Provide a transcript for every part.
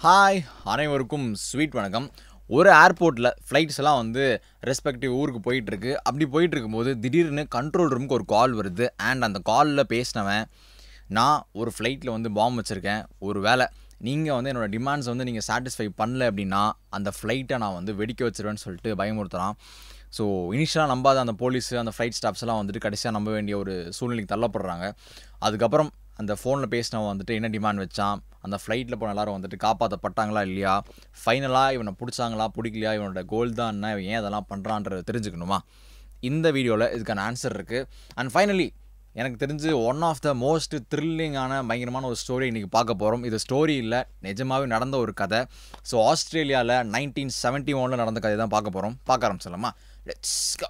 hi அனைவருக்கும் sweet வணக்கம் ஒரு ஏர்போர்ட்டில் ஃப்ளைட்ஸ் எல்லாம் வந்து ரெஸ்பெக்டிவ் ஊருக்கு போயிட்டுருக்கு அப்படி போயிட்டு இருக்கும்போது திடீர்னு கண்ட்ரோல் ரூமுக்கு ஒரு கால் வருது அண்ட் அந்த காலில் பேசினவன் நான் ஒரு ஃப்ளைட்டில் வந்து பாம்பு வச்சுருக்கேன் ஒரு வேளை நீங்கள் வந்து என்னோடய டிமாண்ட்ஸ் வந்து நீங்கள் சாட்டிஸ்ஃபை பண்ணல அப்படின்னா அந்த ஃப்ளைட்டை நான் வந்து வெடிக்க வச்சிருவேன்னு சொல்லிட்டு பயமுறுத்துறான் ஸோ இனிஷியலாக நம்பாத அந்த போலீஸ் அந்த ஃப்ளைட் ஸ்டாஃப்ஸ் எல்லாம் வந்துட்டு கடைசியாக நம்ப வேண்டிய ஒரு சூழ்நிலைக்கு தள்ளப்படுறாங்க அதுக்கப்புறம் அந்த ஃபோனில் பேசினவன் வந்துட்டு என்ன டிமாண்ட் வச்சான் அந்த ஃப்ளைட்டில் போன எல்லாரும் வந்துட்டு காப்பாற்றப்பட்டாங்களா இல்லையா ஃபைனலாக இவனை பிடிச்சாங்களா பிடிக்கலையா இவனோட கோல் தான் என்ன இவன் ஏன் அதெல்லாம் பண்ணுறான்றத தெரிஞ்சுக்கணுமா இந்த வீடியோவில் இதுக்கான ஆன்சர் இருக்குது அண்ட் ஃபைனலி எனக்கு தெரிஞ்சு ஒன் ஆஃப் த மோஸ்ட் த்ரில்லிங்கான பயங்கரமான ஒரு ஸ்டோரி இன்றைக்கி பார்க்க போகிறோம் இது ஸ்டோரி இல்லை நிஜமாகவே நடந்த ஒரு கதை ஸோ ஆஸ்திரேலியாவில் நைன்டீன் செவன்ட்டி ஒனில் நடந்த கதை தான் பார்க்க போகிறோம் பார்க்க ஆரம்பிச்சிடலாமா let's go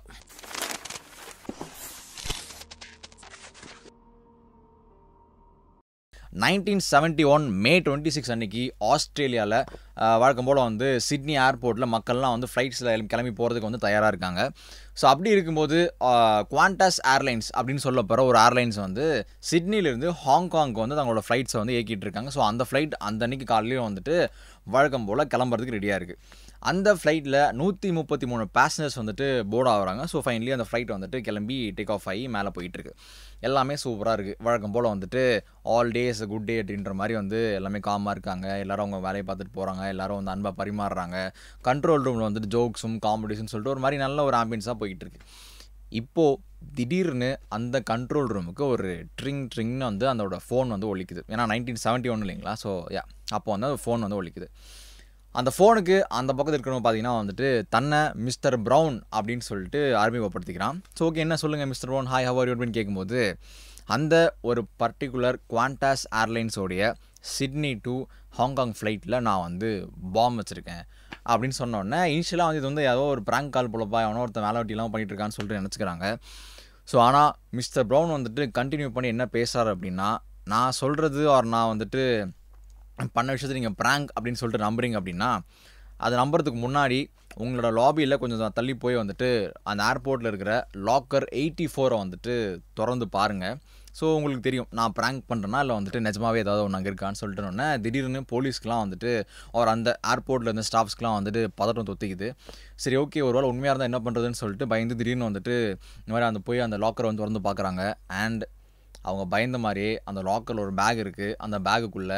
nineteen seventy one May twenty six அன்னைக்கு ஆஸ்திரேலியாவில் வழக்கம் போல் வந்து சிட்னி ஏர்போர்ட்டில் மக்கள்லாம் வந்து ஃப்ளைட்ஸில் கிளம்பி போகிறதுக்கு வந்து தயாராக இருக்காங்க ஸோ அப்படி இருக்கும்போது குவான்டாஸ் ஏர்லைன்ஸ் அப்படின்னு சொல்ல போகிற ஒரு ஏர்லைன்ஸ் வந்து சிட்னிலேருந்து ஹாங்காங்க்கு வந்து தங்களோட ஃப்ளைட்ஸை வந்து இயக்கிட்டு இருக்காங்க ஸோ அந்த ஃப்ளைட் அந்த அன்னைக்கு காலையிலையும் வந்துட்டு வழக்கம் போல் கிளம்புறதுக்கு ரெடியாக இருக்குது அந்த ஃப்ளைட்டில் நூற்றி முப்பத்தி மூணு பேசஞ்சர்ஸ் வந்துட்டு போர்ட் ஆகுறாங்க ஸோ ஃபைனலி அந்த ஃப்ளைட் வந்துட்டு கிளம்பி டேக் ஆஃப் ஆகி மேலே போயிட்டுருக்கு எல்லாமே சூப்பராக இருக்குது வழக்கம் போல் வந்துட்டு ஆல் டேஸ் குட் டே அப்படின்ற மாதிரி வந்து எல்லாமே காமாக இருக்காங்க எல்லோரும் அவங்க வேலையை பார்த்துட்டு போகிறாங்க எல்லோரும் வந்து அன்பாக பரிமாறுறாங்க கண்ட்ரோல் ரூமில் வந்துட்டு ஜோக்ஸும் காமெடிஸும் சொல்லிட்டு ஒரு மாதிரி நல்ல ஒரு ஆம்பியன்ஸாக போயிட்டு இருக்கு இப்போது திடீர்னு அந்த கண்ட்ரோல் ரூமுக்கு ஒரு ட்ரிங் ட்ரிங்னு வந்து அதோட ஃபோன் வந்து ஒழிக்குது ஏன்னா நைன்டீன் செவன்ட்டி ஒன் இல்லைங்களா ஸோ யா அப்போ வந்து அந்த ஃபோன் வந்து ஒழிக்குது அந்த ஃபோனுக்கு அந்த பக்கத்தில் இருக்கிறவங்க பார்த்தீங்கன்னா வந்துட்டு தன்னை மிஸ்டர் ப்ரௌன் அப்படின்னு சொல்லிட்டு அறிமுகப்படுத்திக்கிறான் ஸோ ஓகே என்ன சொல்லுங்கள் மிஸ்டர் ப்ரௌன் ஹாய் ஹவர் அப்படின்னு கேட்கும்போது அந்த ஒரு பர்டிகுலர் குவான்டாஸ் ஏர்லைன்ஸோடைய சிட்னி டு ஹாங்காங் ஃப்ளைட்டில் நான் வந்து பாம் வச்சுருக்கேன் அப்படின்னு சொன்னோடனே இனிஷியலாக வந்து இது வந்து ஏதோ ஒரு ப்ராங்க் கால் போலப்பா எவனோ ஒருத்தன் வேலை வெட்டிலாம் பண்ணிட்டு இருக்கான்னு சொல்லிட்டு நினச்சிக்கிறாங்க ஸோ ஆனால் மிஸ்டர் ப்ரௌன் வந்துட்டு கண்டினியூ பண்ணி என்ன பேசுகிறார் அப்படின்னா நான் சொல்கிறது ஆர் நான் வந்துட்டு பண்ண விஷயத்தை நீங்கள் ப்ராங்க் அப்படின்னு சொல்லிட்டு நம்புறீங்க அப்படின்னா அது நம்புறதுக்கு முன்னாடி உங்களோட லாபியில் கொஞ்சம் தள்ளி போய் வந்துட்டு அந்த ஏர்போர்ட்டில் இருக்கிற லாக்கர் எயிட்டி ஃபோரை வந்துட்டு திறந்து பாருங்கள் ஸோ உங்களுக்கு தெரியும் நான் ப்ராங்க் பண்ணுறேன்னா இல்லை வந்துட்டு நிஜமாவே ஏதாவது ஒன்று அங்கே இருக்கான்னு சொல்லிட்டு திடீர்னு போலீஸ்க்குலாம் வந்துட்டு அவர் அந்த ஏர்போர்ட்டில் இருந்த ஸ்டாஃப்ஸ்க்குலாம் வந்துட்டு பதட்டம் தொத்திக்குது சரி ஓகே ஒரு வேளை உண்மையாக இருந்தால் என்ன பண்ணுறதுன்னு சொல்லிட்டு பயந்து திடீர்னு வந்துட்டு இந்த மாதிரி அந்த போய் அந்த லாக்கரை வந்து திறந்து பார்க்குறாங்க அண்ட் அவங்க பயந்த மாதிரியே அந்த லாக்கரில் ஒரு பேக் இருக்குது அந்த பேகுக்குள்ளே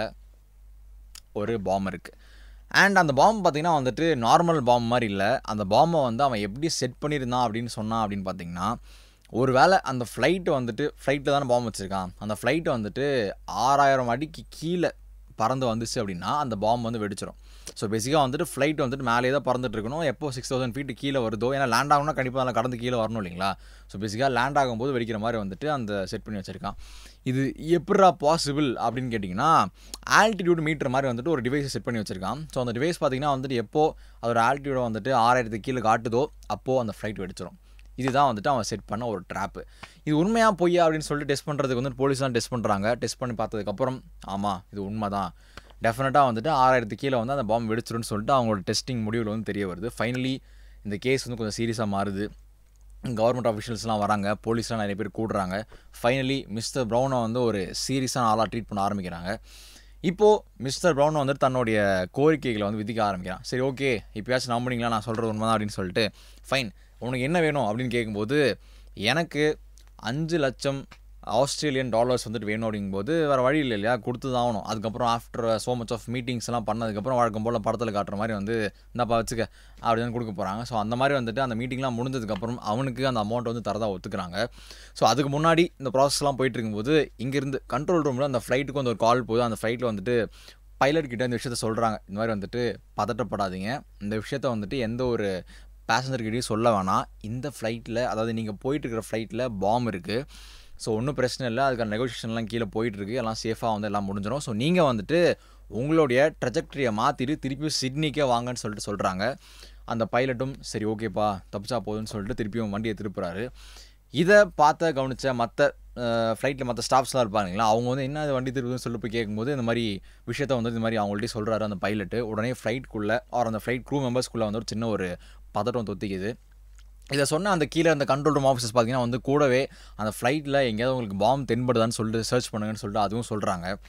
ஒரு பாம் இருக்குது அண்ட் அந்த பாம்பு பார்த்திங்கன்னா வந்துட்டு நார்மல் பாம்பு மாதிரி இல்லை அந்த பாம்பை வந்து அவன் எப்படி செட் பண்ணியிருந்தான் அப்படின்னு சொன்னான் அப்படின்னு பார்த்தீங்கன்னா ஒரு வேளை அந்த ஃப்ளைட்டு வந்துட்டு ஃப்ளைட்டில் தானே பாம்பு வச்சுருக்கான் அந்த ஃப்ளைட்டு வந்துட்டு ஆறாயிரம் அடிக்கு கீழே பறந்து வந்துச்சு அப்படின்னா அந்த பாம்பு வந்து வெடிச்சிடும் ஸோ பேசிக்காக வந்துட்டு ஃப்ளைட் வந்துட்டு மேலே தான் பறந்துட்டு இருக்கணும் எப்போ சிக்ஸ் தௌசண்ட் ஃபீட்டு கீழே வருதோ ஏன்னா லேண்ட் ஆகணும்னா கண்டிப்பாக அதில் கடந்து கீழே வரணும் இல்லைங்களா ஸோ பேசிக்காக லேண்ட் ஆகும்போது வெடிக்கிற மாதிரி வந்துட்டு அந்த செட் பண்ணி வச்சுருக்கான் இது எப்படா பாசிபிள் அப்படின்னு கேட்டிங்கன்னா ஆல்டிடியூட் மீட்டர் மாதிரி வந்துட்டு ஒரு டிவைஸை செட் பண்ணி வச்சுருக்கான் ஸோ அந்த டிவைஸ் பார்த்திங்கன்னா வந்துட்டு எப்போ அதோட ஆல்டிடியூடை வந்துட்டு ஆறாயிரத்துக்கு கீழே காட்டுதோ அப்போது அந்த ஃப்ளைட் வெடிச்சிடும் இதுதான் வந்துட்டு அவன் செட் பண்ண ஒரு ட்ராப்பு இது உண்மையாக பொய்யா அப்படின்னு சொல்லிட்டு டெஸ்ட் பண்ணுறதுக்கு வந்து போலீஸ் தான் டெஸ்ட் பண்ணுறாங்க டெஸ்ட் பண்ணி பார்த்ததுக்கப்புறம் ஆமாம் இது உண்மை தான் டெஃபினட்டாக வந்துட்டு ஆறாயிரத்து கீழே வந்து அந்த பாம்பு வெடிச்சிடும்னு சொல்லிட்டு அவங்களோட டெஸ்டிங் முடிவில் வந்து தெரிய வருது ஃபைனலி இந்த கேஸ் வந்து கொஞ்சம் சீரியஸாக மாறுது கவர்மெண்ட் அஃபிஷியல்ஸ்லாம் வராங்க போலீஸ்லாம் நிறைய பேர் கூடுறாங்க ஃபைனலி மிஸ்டர் ப்ரௌனை வந்து ஒரு சீரியஸான ஆளாக ட்ரீட் பண்ண ஆரம்பிக்கிறாங்க இப்போது மிஸ்டர் ப்ரௌன் வந்து தன்னுடைய கோரிக்கைகளை வந்து விதிக்க ஆரம்பிக்கிறான் சரி ஓகே இப்போயாச்சும் நம்பினீங்களா நான் சொல்கிறது உண்மை தான் அப்படின்னு சொல்லிட்டு ஃபைன் உனக்கு என்ன வேணும் அப்படின்னு கேட்கும்போது எனக்கு அஞ்சு லட்சம் ஆஸ்திரேலியன் டாலர்ஸ் வந்துட்டு வேணும் அப்படிங்கும்போது வேறு வழி இல்லை இல்லையா கொடுத்து தான் ஆகணும் அதுக்கப்புறம் after so much of meetings எல்லாம் பண்ணதுக்கப்புறம் வழக்கம் போல் படத்தில் காட்டுற மாதிரி வந்து இந்தாப்பா வச்சுக்க அப்படின்னு கொடுக்க போகிறாங்க ஸோ அந்த மாதிரி வந்துட்டு அந்த மீட்டிங்லாம் முடிஞ்சதுக்கப்புறம் அவனுக்கு அந்த அமௌண்ட் வந்து தரதாக ஒத்துக்கிறாங்க ஸோ அதுக்கு முன்னாடி இந்த ப்ராசஸ்லாம் போயிட்டு இருக்கும்போது இங்கேருந்து கண்ட்ரோல் ரூமில் அந்த ஃப்ளைட்டுக்கு வந்து ஒரு கால் போகுது அந்த ஃப்ளைட்டில் வந்துட்டு பைலட் கிட்ட இந்த விஷயத்த சொல்கிறாங்க இந்த மாதிரி வந்துட்டு பதட்டப்படாதீங்க இந்த விஷயத்த வந்துட்டு எந்த ஒரு பேசஞ்சர்கிட்டையும் சொல்ல வேணாம் இந்த ஃப்ளைட்டில் அதாவது நீங்கள் போயிட்டு இருக்கிற ஃப்ளைட்டில் பாம் இருக்குது ஸோ ஒன்றும் பிரச்சனை இல்லை அதுக்கான நெகோசியேஷன்லாம் கீழே போயிட்டுருக்கு எல்லாம் சேஃபாக வந்து எல்லாம் முடிஞ்சிடும் ஸோ நீங்கள் வந்துட்டு உங்களுடைய ட்ரஜெக்டரியை மாற்றிட்டு திருப்பி சிட்னிக்கே வாங்கன்னு சொல்லிட்டு சொல்கிறாங்க அந்த பைலட்டும் சரி ஓகேப்பா தப்பிச்சா போதுன்னு சொல்லிட்டு திருப்பியும் வண்டியை திருப்புறாரு இதை பார்த்த கவனித்த மற்ற ஃப்ளைட்டில் மற்ற ஸ்டாஃப்ஸ்லாம் இருப்பாங்களா அவங்க வந்து என்ன வண்டி திருப்புதுன்னு சொல்லி போய் கேட்கும்போது இந்த மாதிரி விஷயத்த வந்து இந்த மாதிரி அவங்கள்ட்ட சொல்கிறாரு அந்த பைலட்டு உடனே ஃப்ளைட்குள்ளே ஆர் அந்த ஃப்ளைட் க்ரூ மெம்பர்ஸ்குள்ளே வந்து ஒரு சின்ன ஒரு பதட்டம் தொத்திக்குது இதை சொன்ன அந்த கீழே அந்த கண்ட்ரோல் ரூம் ஆஃபீஸர்ஸ் பார்த்தீங்கன்னா வந்து கூடவே அந்த ஃப்ளைட்டில் எங்கேயாவது உங்களுக்கு பாம்பு தென்படுதான்னு சொல்லிட்டு சர்ச் பண்ணுங்கன்னு சொல்லிட்டு அதுவும் சொல்கிறாங்க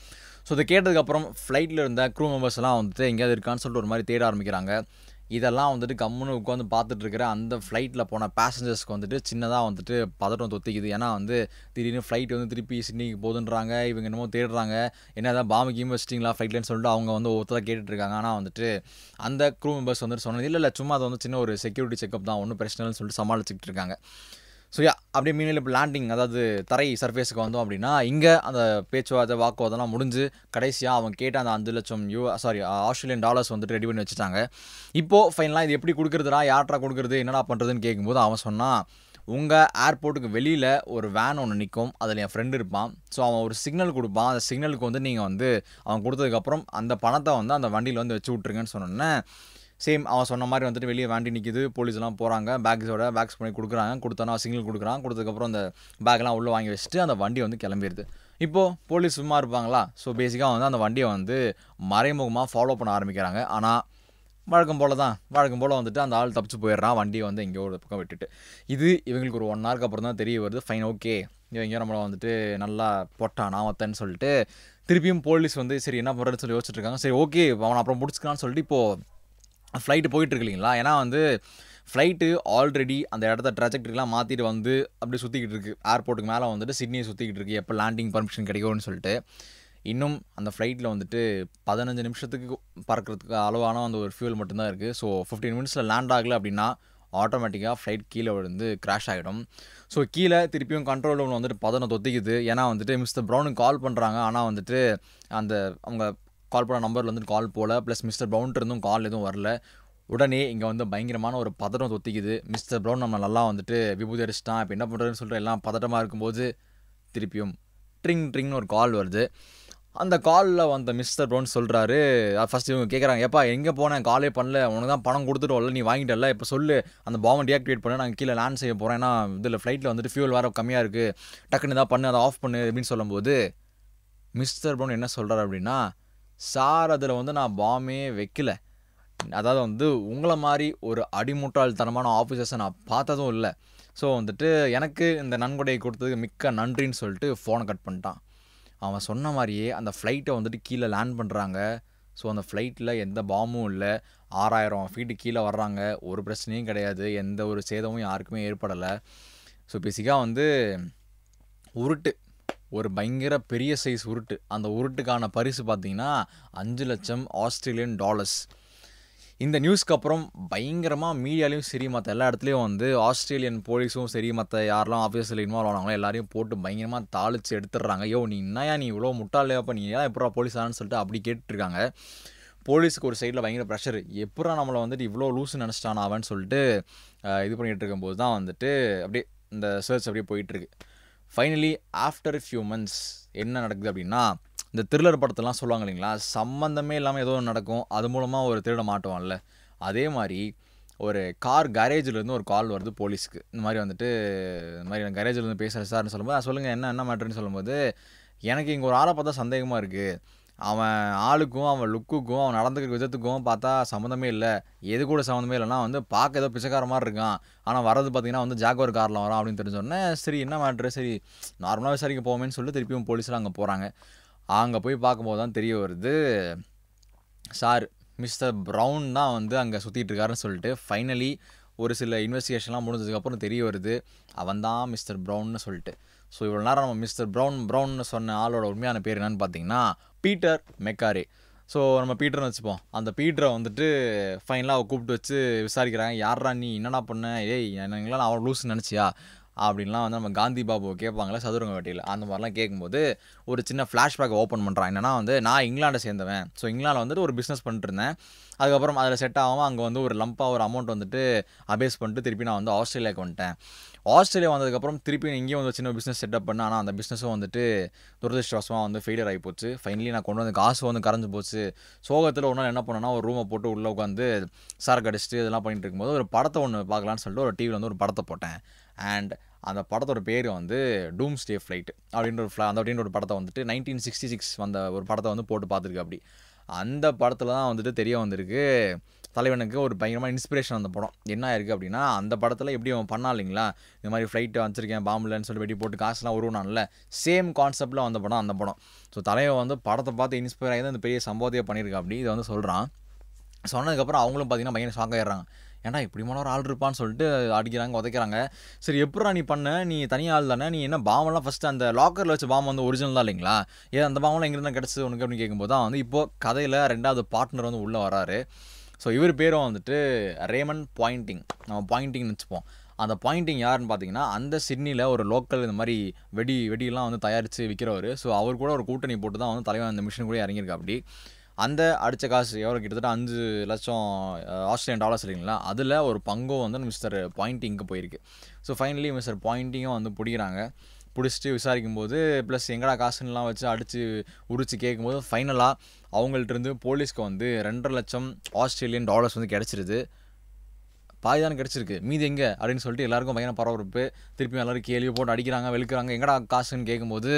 ஸோ இதை கேட்டதுக்கப்புறம் ஃப்ளைட்டில் இருந்த க்ரூ மெம்பர்ஸ் எல்லாம் வந்துட்டு எங்கேயாவது இருக்கான்னு சொல்லிட்டு ஒரு மாதிரி தேட ஆரம்பிக்கிறாங்க இதெல்லாம் வந்துட்டு கம்முன்னு உட்காந்து பார்த்துட்டு இருக்கிற அந்த ஃப்ளைட்டில் போன பேசஞ்சர்ஸ்க்கு வந்துட்டு சின்னதாக வந்துட்டு பதட்டம் தொத்திக்குது ஏன்னா வந்து திடீர்னு ஃப்ளைட் வந்து திருப்பி சிட்னிக்கு போகுதுன்றாங்க இவங்க என்னமோ தேடுறாங்க என்ன ஏதாவது பாம்பு கீம் வச்சிட்டிங்களா ஃப்ளைட்லன்னு சொல்லிட்டு அவங்க வந்து ஒருத்தர் கேட்டுட்டு இருக்காங்க ஆனால் வந்துட்டு அந்த க்ரூ மெம்பர்ஸ் வந்துட்டு சொன்னது இல்லை இல்லை சும்மா அது வந்து சின்ன ஒரு செக்யூரிட்டி செக்அப் தான் ஒன்றும் பிரச்சனை இல்லைன்னு சொல்லிட்டு சமாளிச்சுக்கிட்டு இருக்காங்க ஸோ யா அப்படியே மீனில் இப்போ லேண்டிங் அதாவது தரை சர்ஃபேஸுக்கு வந்தோம் அப்படின்னா இங்கே அந்த பேச்சுவார்த்தை வாக்குவாதம்லாம் முடிஞ்சு கடைசியாக அவங்க கேட்ட அந்த அஞ்சு லட்சம் யூ சாரி ஆஸ்திரேலியன் டாலர்ஸ் வந்துட்டு ரெடி பண்ணி வச்சுட்டாங்க இப்போது ஃபைனலாக இது எப்படி கொடுக்குறதுடா யார்ட்ரா கொடுக்குறது என்னடா பண்ணுறதுன்னு கேட்கும்போது அவன் சொன்னான் உங்கள் ஏர்போர்ட்டுக்கு வெளியில் ஒரு வேன் ஒன்று நிற்கும் அதில் என் ஃப்ரெண்டு இருப்பான் ஸோ அவன் ஒரு சிக்னல் கொடுப்பான் அந்த சிக்னலுக்கு வந்து நீங்கள் வந்து அவன் கொடுத்ததுக்கப்புறம் அந்த பணத்தை வந்து அந்த வண்டியில் வந்து வச்சு விட்ருங்கன்னு சொன்னோன்னே சேம் அவன் சொன்ன மாதிரி வந்துட்டு வெளியே வேண்டி நிற்கிது போலீஸ்லாம் போகிறாங்க பேக்ஸோட பேக்ஸ் பண்ணி கொடுக்குறாங்க கொடுத்தோன்னா சிக்னல் கொடுக்குறான் கொடுத்ததுக்கப்புறம் அந்த பேக்லாம் உள்ளே வாங்கி வச்சுட்டு அந்த வண்டி வந்து கிளம்பிடுது இப்போது போலீஸ் சும்மா இருப்பாங்களா ஸோ பேசிக்காக வந்து அந்த வண்டியை வந்து மறைமுகமாக ஃபாலோ பண்ண ஆரம்பிக்கிறாங்க ஆனால் வழக்கம் போல் தான் வழக்கம் போல் வந்துட்டு அந்த ஆள் தப்பிச்சு போயிடுறான் வண்டியை வந்து எங்கேயோ ஒரு பக்கம் விட்டுட்டு இது இவங்களுக்கு ஒரு ஒன் ஹவருக்கு அப்புறம் தான் தெரிய வருது ஃபைன் ஓகே இவங்க நம்மளை வந்துட்டு நல்லா போட்டான் நாமத்தன்னு சொல்லிட்டு திருப்பியும் போலீஸ் வந்து சரி என்ன பண்ணுறதுன்னு சொல்லி யோசிச்சுட்டு இருக்காங்க சரி ஓகே அவனை அப்புறம் முடிச்சுக்கலான்னு சொல்லிட்டு இப்போது ஃப்ளைட்டு போயிட்டுருக்கு இல்லைங்களா ஏன்னா வந்து ஃப்ளைட்டு ஆல்ரெடி அந்த இடத்த ட்ராஜெக்டரிலாம் மாற்றிட்டு வந்து அப்படி சுற்றிக்கிட்டு இருக்கு ஏர்போர்ட்டுக்கு மேலே வந்துட்டு சிட்னியை சுற்றிக்கிட்டு இருக்கு எப்போ லேண்டிங் பர்மிஷன் கிடைக்கும்னு சொல்லிட்டு இன்னும் அந்த ஃப்ளைட்டில் வந்துட்டு பதினஞ்சு நிமிஷத்துக்கு பறக்கிறதுக்கு அளவான அந்த ஒரு ஃபியூல் மட்டும்தான் இருக்குது ஸோ ஃபிஃப்டீன் மினிட்ஸில் லேண்ட் ஆகலை அப்படின்னா ஆட்டோமேட்டிக்காக ஃப்ளைட் கீழே விழுந்து கிராஷ் ஆகிடும் ஸோ கீழே திருப்பியும் கண்ட்ரோல் ரூமில் வந்துட்டு பதனம் தொத்திக்குது ஏன்னா வந்துட்டு மிஸ்டர் ப்ரௌனுக்கு கால் பண்ணுறாங்க ஆனால் வந்துட்டு அந்த அவங்க கால் பண்ண நம்பரில் வந்துட்டு கால் போகல ப்ளஸ் மிஸ்டர் ப்ரௌன்ட்டு இருந்தும் கால் எதுவும் வரல உடனே இங்கே வந்து பயங்கரமான ஒரு பதட்டம் தொத்திக்குது மிஸ்டர் ப்ரௌன் நம்ம நல்லா வந்துட்டு விபூதி அடிச்சிட்டான் இப்போ என்ன பண்ணுறதுன்னு சொல்லிட்டு எல்லாம் பதட்டமாக இருக்கும்போது திருப்பியும் ட்ரிங் ட்ரிங்னு ஒரு கால் வருது அந்த காலில் வந்த மிஸ்டர் ப்ரௌன் சொல்கிறாரு ஃபஸ்ட் இவங்க கேட்குறாங்க ஏப்பா எங்கே போனேன் காலே பண்ணல உனக்கு தான் பணம் கொடுத்துட்டோம்ல நீ வாங்கிட்டல இப்போ சொல்லு அந்த பாம்பை டீஆக்டிவேட் பண்ண நாங்கள் கீழே லேண்ட் செய்ய போகிறேன் ஏன்னா இதில் ஃப்ளைட்டில் வந்துட்டு ஃபியூல் வேறு கம்மியாக இருக்குது டக்குன்னு தான் பண்ணு அதை ஆஃப் பண்ணு அப்படின்னு சொல்லும்போது மிஸ்டர் ப்ரௌன் என்ன சொல்கிறார் அப்படின்னா சார் அதில் வந்து நான் பாமே வைக்கல அதாவது வந்து உங்களை மாதிரி ஒரு அடிமுட்டாள்தனமான ஆஃபீஸர்ஸை நான் பார்த்ததும் இல்லை ஸோ வந்துட்டு எனக்கு இந்த நன்கொடையை கொடுத்ததுக்கு மிக்க நன்றின்னு சொல்லிட்டு ஃபோனை கட் பண்ணிட்டான் அவன் சொன்ன மாதிரியே அந்த ஃப்ளைட்டை வந்துட்டு கீழே லேண்ட் பண்ணுறாங்க ஸோ அந்த ஃப்ளைட்டில் எந்த பாம்பும் இல்லை ஆறாயிரம் ஃபீட்டு கீழே வர்றாங்க ஒரு பிரச்சனையும் கிடையாது எந்த ஒரு சேதமும் யாருக்குமே ஏற்படலை ஸோ பேசிக்காக வந்து உருட்டு ஒரு பயங்கர பெரிய சைஸ் உருட்டு அந்த உருட்டுக்கான பரிசு பார்த்தீங்கன்னா அஞ்சு லட்சம் ஆஸ்திரேலியன் டாலர்ஸ் இந்த நியூஸ்க்கு அப்புறம் பயங்கரமாக மீடியாலையும் சரி மற்ற எல்லா இடத்துலையும் வந்து ஆஸ்திரேலியன் போலீஸும் சரி மற்ற யாரெல்லாம் ஆஃபீஸில் இன்வால்வ் ஆனாங்களோ எல்லாரையும் போட்டு பயங்கரமாக தாளித்து எடுத்துடுறாங்க யோ நீ என்னையா நீ இவ்வளோ முட்டாளையாப்பா நீ ஏன் எப்படா போலீஸ் ஆனான்னு சொல்லிட்டு அப்படி கேட்டுட்ருக்காங்க போலீஸுக்கு ஒரு சைடில் பயங்கர ப்ரெஷர் எப்படா நம்மளை வந்துட்டு இவ்வளோ லூஸ் நினச்சிட்டான் அவன் சொல்லிட்டு அஹ், இது பண்ணிகிட்டு இருக்கும்போது தான் வந்துட்டு அப்படியே இந்த சர்ச் அப்படியே போயிட்டுருக்கு ஃபைனலி ஆஃப்டர் ஃபியூ மந்த்ஸ் என்ன நடக்குது அப்படின்னா இந்த த்ரில்லர் படத்தெல்லாம் சொல்லுவாங்க இல்லைங்களா சம்மந்தமே இல்லாமல் ஏதோ ஒன்று நடக்கும் அது மூலமாக ஒரு திருட மாட்டுவான்ல அதே மாதிரி ஒரு கார் கேரேஜ்லேருந்து ஒரு கால் வருது போலீஸ்க்கு இந்த மாதிரி வந்துட்டு இந்த மாதிரி நான் garage ல இருந்து பேசுகிறேன் சார்னு சொல்லும்போது "ஆ, சொல்லுங்கள் என்ன என்ன மேட்டர்னு சொல்லும்போது எனக்கு இங்கே ஒரு ஆளை பார்த்தா சந்தேகமாக இருக்குது அவன் ஆளுக்கும் அவன் லுக்குக்கும் அவன் நடந்துக்கிற விதத்துக்கும் பார்த்தா சம்மந்தமே இல்லை எது கூட சம்மந்தமே இல்லைன்னா வந்து பார்க்க ஏதோ பிச்சைக்கார மாதிரி இருக்கான் ஆனால் வரது பார்த்தீங்கன்னா வந்து ஜாகுவர் காரில் வரான் அப்படின்னு தெரிஞ்சோடனே சரி என்ன மேட்ரு சரி நார்மலாக விசாரிக்க போவோமேன்னு சொல்லிட்டு திருப்பியும் போலீஸ்லாம் அங்கே போகிறாங்க அங்கே போய் பார்க்கும்போது தான் தெரிய வருது சார் மிஸ்டர் ப்ரவுன் தான் வந்து அங்கே சுற்றிட்டு இருக்காருன்னு சொல்லிட்டு ஃபைனலி ஒரு சில இன்வெஸ்டிகேஷன்லாம் முடிஞ்சதுக்கப்புறம் தெரிய வருது அவன் தான் மிஸ்டர் ப்ரௌன்னு சொல்லிட்டு ஸோ இவ்வளோ நேரம் நம்ம மிஸ்டர் ப்ரௌன் ப்ரௌன்னு சொன்ன ஆளோட உண்மையான பேர் என்னன்னு பார்த்தீங்கன்னா பீட்டர் மெக்காரே ஸோ நம்ம பீட்டர்னு வச்சுப்போம் அந்த பீட்டரை வந்துட்டு ஃபைனலாக கூப்பிட்டு வச்சு விசாரிக்கிறாங்க யாரா நீ என்னடா பண்ண ஏய் என்னங்களாம் அவன் லூஸ் நினச்சியா அப்படின்லாம் வந்து நம்ம காந்தி பாபு கேட்பாங்களே சதுரங்க வேட்டையில் அந்த மாதிரிலாம் கேட்கும்போது ஒரு சின்ன ஃப்ளாஷ்பேக் ஓப்பன் பண்ணுறான் என்னன்னா வந்து நான் இங்கிலாண்டை சேர்ந்தவன் ஸோ இங்கிலாண்டில் வந்துட்டு ஒரு பிஸ்னஸ் பண்ணிட்டு இருந்தேன் அதுக்கப்புறம் அதில் செட் ஆகாமல் அங்கே வந்து ஒரு லம்பாக ஒரு அமௌண்ட் வந்துட்டு அபேஸ் பண்ணிட்டு திருப்பி நான் வந்து ஆஸ்திரேலியாவுக்கு வந்துட்டேன் ஆஸ்திரேலியா வந்ததுக்கப்புறம் திருப்பி இங்கேயும் வந்து சின்ன பிஸ்னஸ் செட்டப் பண்ணேன் ஆனால் அந்த பிஸ்னஸும் வந்துட்டு துரதிருஷ்டவசமாக வந்து ஃபெயிலியர் ஆகி போச்சு ஃபைனலி நான் கொண்டு வந்து காசு வந்து கரைஞ்சு போச்சு சோகத்தில் ஒரு நாள் என்ன பண்ணேன்னா ஒரு ரூமை போட்டு உள்ளே உட்காந்து சரக்கு அடிச்சுட்டு இதெல்லாம் பண்ணிட்டு இருக்கும்போது ஒரு படத்தை ஒன்று பார்க்கலான்னு சொல்லிட்டு ஒரு டிவியில் வந்து ஒரு படத்தை போட்டேன் அண்ட் அந்த படத்தோட பேர் வந்து டூம் ஸ்டே ஃப்ளைட் அப்படின்ற ஒரு ஃப்ளா அந்த அப்படின்ற ஒரு படத்தை வந்துட்டு நைன்டீன் சிக்ஸ்டி சிக்ஸ் வந்த ஒரு படத்தை வந்து போட்டு பார்த்துருக்கு அப்படி அந்த படத்தில் தான் வந்துட்டு தெரிய வந்திருக்கு தலைவனுக்கு ஒரு பயங்கரமாக இன்ஸ்பிரேஷன் அந்த படம் என்ன இருக்குது அப்படின்னா அந்த படத்தில் எப்படி அவன் பண்ணா இல்லைங்களா இந்த மாதிரி ஃப்ளைட்டு வச்சிருக்கேன் பாம்புலன்னு சொல்லி வெடி போட்டு காசுலாம் உருவானான்ல சேம் கான்செப்டில் வந்த படம் அந்த படம் ஸோ தலைவன் வந்து படத்தை பார்த்து இன்ஸ்பயர் ஆகி தான் இந்த பெரிய சம்பவத்தையே பண்ணியிருக்கா அப்படி இதை வந்து சொல்கிறான் சொன்னதுக்கப்புறம் அவங்களும் பார்த்தீங்கன்னா பயங்கர ஷாக் ஆயிடுறாங்க ஏன்டா இப்படிமான ஒரு ஆள் இருப்பான்னு சொல்லிட்டு அடிக்கிறாங்க உதைக்கிறாங்க சரி எப்படா நீ பண்ண நீ தனி ஆள் தானே நீ என்ன பாம்பெல்லாம் ஃபஸ்ட்டு அந்த லாக்கரில் வச்ச பாம்பு வந்து ஒரிஜினல் தான் இல்லைங்களா ஏன் அந்த பாம்பெல்லாம் எங்கிருந்து கிடச்சி உனக்கு அப்படின்னு கேட்கும்போது தான் வந்து இப்போது கதையில் ரெண்டாவது பார்ட்னர் வந்து உள்ளே வராரு ஸோ இவர் பேரும் வந்துட்டு ரேமன் பாயிண்டிங் நம்ம பாயிண்டிங்னு வச்சுப்போம் அந்த பாயிண்டிங் யாருன்னு பார்த்தீங்கன்னா அந்த சிட்னியில் ஒரு லோக்கல் இந்த மாதிரி வெடி வெடியெல்லாம் வந்து தயாரித்து விற்கிறவர் ஸோ அவர் கூட ஒரு கூட்டணி போட்டு தான் வந்து தலைவன் அந்த மிஷின் கூட இறங்கியிருக்கா அப்படி அந்த அடித்த காசு எவ்வளோ கிட்டத்தட்ட அஞ்சு லட்சம் அஹ், ஆஸ்திரேலியன் டாலர்ஸ் இல்லைங்களா அதில் ஒரு பங்கும் வந்து மிஸ்டர் பாயிண்டிங்க்கு போயிருக்கு ஸோ ஃபைனலி மிஸ்டர் பாயிண்டிங்கும் வந்து பிடிக்கிறாங்க பிடிச்சிட்டு விசாரிக்கும் போது ப்ளஸ் எங்கடா காசுன்னெலாம் வச்சு அடித்து உரிச்சு கேட்கும்போது ஃபைனலாக அவங்கள்ட்ட இருந்து போலீஸ்க்கு வந்து ரெண்டரை லட்சம் ஆஸ்திரேலியன் டாலர்ஸ் வந்து கிடச்சிருது பாதி தானே கிடச்சிருக்கு மீதி எங்கே அப்படின்னு சொல்லிட்டு எல்லாருக்கும் பயங்கர பரபரப்பு திருப்பி எல்லாரும் கேள்வி போட்டு அடிக்கிறாங்க வெளுக்கிறாங்க எங்கடா காசுன்னு கேட்கும்போது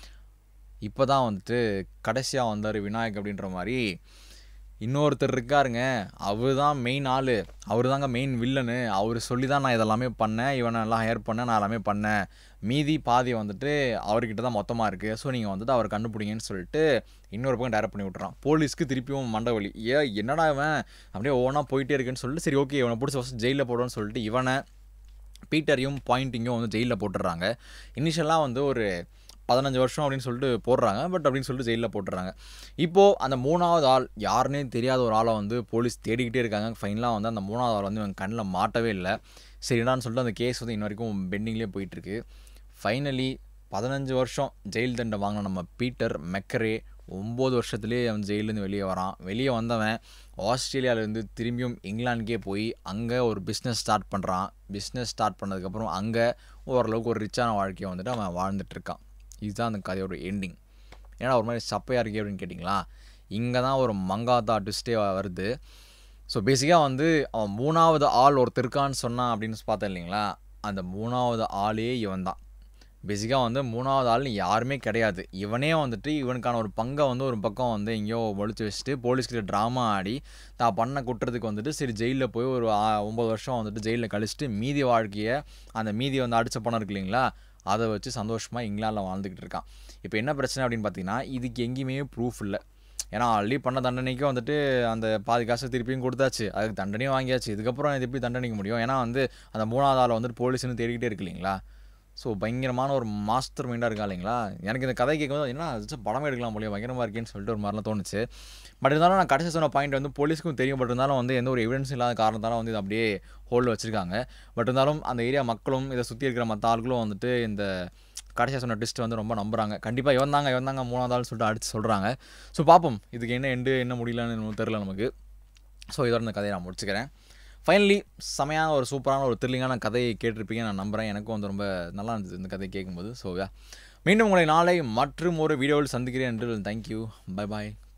இப்போ தான் வந்துட்டு கடைசியாக வந்தார் விநாயக் அப்படின்ற மாதிரி இன்னொருத்தர் இருக்காருங்க அவர் தான் மெயின் ஆள் அவர் தாங்க மெயின் வில்லனு அவர் சொல்லி தான் நான் இதெல்லாமே பண்ணேன் இவனை எல்லாம் ஹையர் பண்ணேன் நான் எல்லாமே பண்ணேன் மீதி பாதி வந்துட்டு அவர்கிட்ட தான் மொத்தமாக இருக்குது ஸோ நீங்கள் வந்துட்டு அவர் கண்டுபிடிங்கன்னு சொல்லிட்டு இன்னொரு பக்கம் டைரக்ட் பண்ணி விட்றான் போலீஸ்க்கு திருப்பியும் மண்டை வலி ஏ என்னடா இவன் அப்படியே ஒவ்வொன்றா போயிட்டே இருக்குன்னு சொல்லிட்டு சரி ஓகே இவனை பிடிச்சி ஃபஸ்ட் ஜெயிலில் போடுவோன்னு சொல்லிட்டு இவனை பீட்டரையும் பாயிண்டிங்கும் வந்து ஜெயிலில் போட்டுடுறாங்க இனிஷியலாக வந்து ஒரு பதினஞ்சு வருஷம் அப்படின்னு சொல்லிட்டு போடுறாங்க பட் அப்படின்னு சொல்லிட்டு ஜெயிலில் போட்டுறாங்க இப்போது அந்த மூணாவது ஆள் யாருன்னே தெரியாத ஒரு ஆளை வந்து போலீஸ் தேடிக்கிட்டே இருக்காங்க ஃபைனலாக வந்து அந்த மூணாவது ஆள் வந்து இவன் கண்ணில் மாட்டவே இல்லை சரிடான்னு சொல்லிட்டு அந்த கேஸ் வந்து இன்ன வரைக்கும் பெண்டிங்லேயே போயிட்டுருக்கு ஃபைனலி பதினஞ்சு வருஷம் ஜெயில் தண்டை வாங்கின நம்ம பீட்டர் மெக்கரே ஒம்பது வருஷத்துலேயே அவன் ஜெயிலேருந்து வெளியே வரான் வெளியே வந்தவன் ஆஸ்திரேலியாவிலேருந்து திரும்பியும் இங்கிலாந்துக்கே போய் அங்கே ஒரு பிஸ்னஸ் ஸ்டார்ட் பண்ணுறான் பிஸ்னஸ் ஸ்டார்ட் பண்ணதுக்கப்புறம் அங்கே ஓரளவுக்கு ஒரு ரிச்சான வாழ்க்கையை வந்துட்டு அவன் வாழ்ந்துட்டு இருக்கான் இதுதான் அந்த கதையோட எண்டிங் ஏன்னா ஒரு மாதிரி சப்பையாக இருக்கே அப்படின்னு கேட்டிங்களா இங்கே தான் ஒரு மங்காத்தா ட்விஸ்டே வருது ஸோ பேசிக்காக வந்து அவன் மூணாவது ஆள் ஒருத்தர் இருக்கான்னு சொன்னான் அப்படின்னு பார்த்தேன் இல்லைங்களா அந்த மூணாவது ஆளே இவன் தான் பேசிக்காக வந்து மூணாவது ஆள்னு யாருமே கிடையாது இவனே வந்துட்டு இவனுக்கான ஒரு பங்கை வந்து ஒரு பக்கம் வந்து எங்கேயோ ஒழிச்சு வச்சுட்டு போலீஸ்கிட்ட ட்ராமா ஆடி தான் பண்ண குற்றத்துக்கு வந்துட்டு சரி ஜெயிலில் போய் ஒரு ஆ- ஒம்பது வருஷம் வந்துட்டு ஜெயிலில் கழிச்சிட்டு மீதி வாழ்க்கையை அந்த மீதி வந்து அடித்த பணம் இருக்கு இல்லைங்களா அதை வச்சு சந்தோஷமாக இங்கிலாந்தில் வாழ்ந்துக்கிட்டு இருக்கான் இப்போ என்ன பிரச்சனை அப்படின்னு பார்த்தீங்கன்னா இதுக்கு எங்கேயுமே ப்ரூஃப் இல்லை ஏன்னா ஆல்ரெடி பண்ண தண்டனைக்கும் வந்துட்டு அந்த பாதி காசை திருப்பியும் கொடுத்தாச்சு அதுக்கு தண்டனையும் வாங்கியாச்சு இதுக்கப்புறம் இது எப்படி தண்டனைக்க முடியும் ஏன்னா வந்து அந்த மூணாவது ஆளை வந்துட்டு போலீஸ்னு தேடிக்கிட்டே இருக்கு இல்லைங்களா ஸோ பயங்கரமான ஒரு மாஸ்டர் மைண்டாக இருக்கா இல்லைங்களா எனக்கு இந்த கதை கேட்கும்போது என்ன அது படம் எடுக்கலாம் போலியோ பயங்கரமாக இருக்கேன்னு சொல்லிட்டு ஒரு மாதிரிலாம் தோணுச்சு பட் இருந்தாலும் நான் கடைசி சொன்ன பாயிண்ட் வந்து போலீஸ்க்கும் தெரியும் பட் இருந்தாலும் வந்து எந்த ஒரு எவிடன்ஸ் இல்லாத காரணத்தால வந்து இது அப்படியே ஹோல்டில் வச்சுருக்காங்க பட் இருந்தாலும் அந்த ஏரியா மக்களும் இதை சுற்றி இருக்கிற மற்ற ஆட்களும் வந்துட்டு இந்த கடைசியாக சொன்ன ட்விஸ்ட் வந்து ரொம்ப நம்புறாங்க கண்டிப்பாக இவன் தாங்க இவன் தாங்க மூணாவது ஆள் சொல்லிட்டு அடிச்சு சொல்கிறாங்க ஸோ பார்ப்போம் இதுக்கு என்ன எண்டு என்ன முடியலன்னு நமக்கு தெரில நமக்கு ஸோ இதோட இந்த கதையை நான் முடிச்சுக்கிறேன் ஃபைனலி செமையான ஒரு சூப்பரான ஒரு த்ரில்லிங்கான கதையை கேட்டிருப்பீங்க நான் நம்புகிறேன் எனக்கும் வந்து ரொம்ப நல்லா இருந்தது இந்த கதையை கேட்கும்போது ஸோ மீண்டும் உங்களை நாளை மற்றும் ஒரு வீடியோவில் சந்திக்கிறேன் என்று தேங்க்யூ பை பாய்